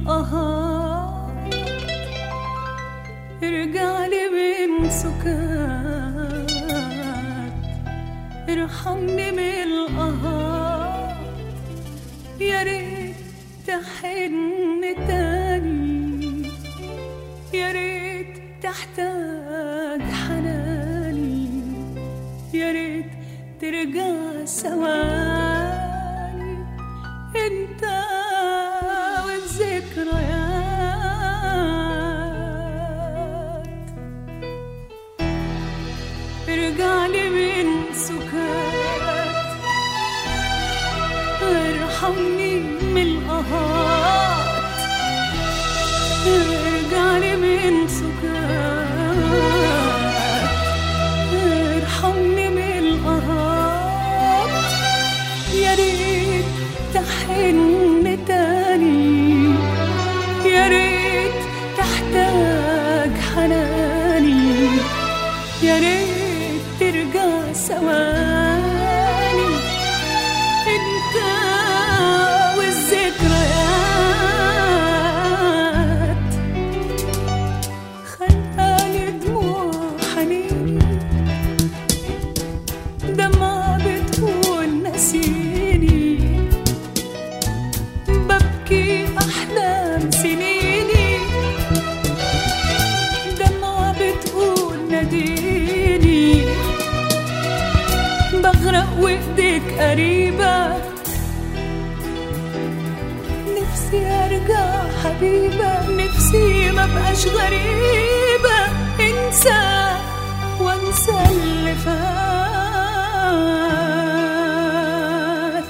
القهار ارجع لي من سكات ارحمني من القهار يا ريت تحن تاني يا ريت تحتاج حناني يا ريت ترجع ثواني انت والذكريات ارجع لي من سكات ارحمني من القهات ارجع لي من سكات ارحمني من القهات يا ريت تحن تاني يا ريت تحتاج حناني يا ريت ترجع ثواني انت والذكريات خلقاني دموع حنيني دمعة بتقول نسيني ببكي أحلام سنيني دمعة بتقول ناديني بغرق وإيديك قريبة نفسي أرجع حبيبة نفسي ما بقاش غريبة انسى وانسى اللي فات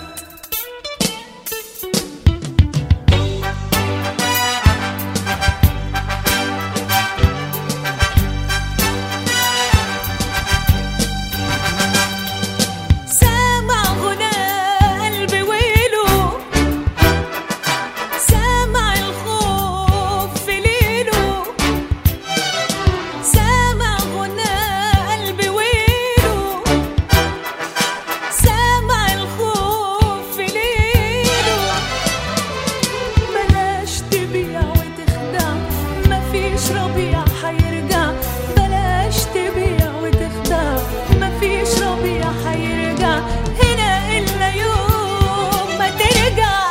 سامع غناء قلبي ويله سامع الخوف في ليله سامع غناء قلبي ويله سامع الخوف في ليله بلاش تبيع وتخدع مفيش ربيع حيرجع بلاش تبيع وتخدع مفيش ربيع حيرجع هنا إلا يوم ما ترجع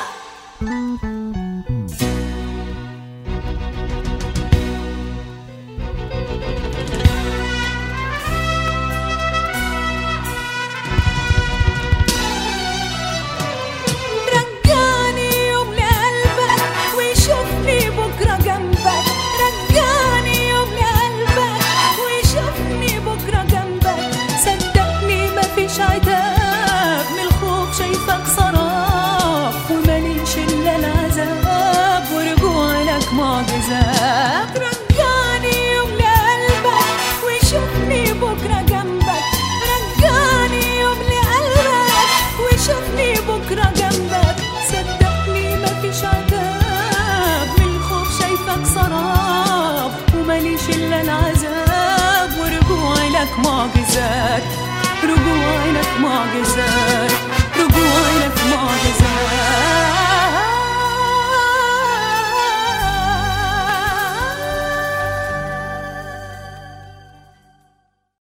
رجعني يوم لقلبك ويشوفني بكرة جنبك رجعني يوم لقلبك ويشوفني بكرة جنبك صدقني مفيش عتاب من الخوف شايفك سراب وماليش إلا العذاب ورجوع لك معجزات رجعني يوم لقلبك ويشوفني بكرة جنبك رجعني يوم لقلبك ويشوفني بكرة جنبك صدقني مفيش عتاب من الخوف شايفك سراب وماليش إلا العذاب ورجوعي لك معجزات رجوعي لك معجزات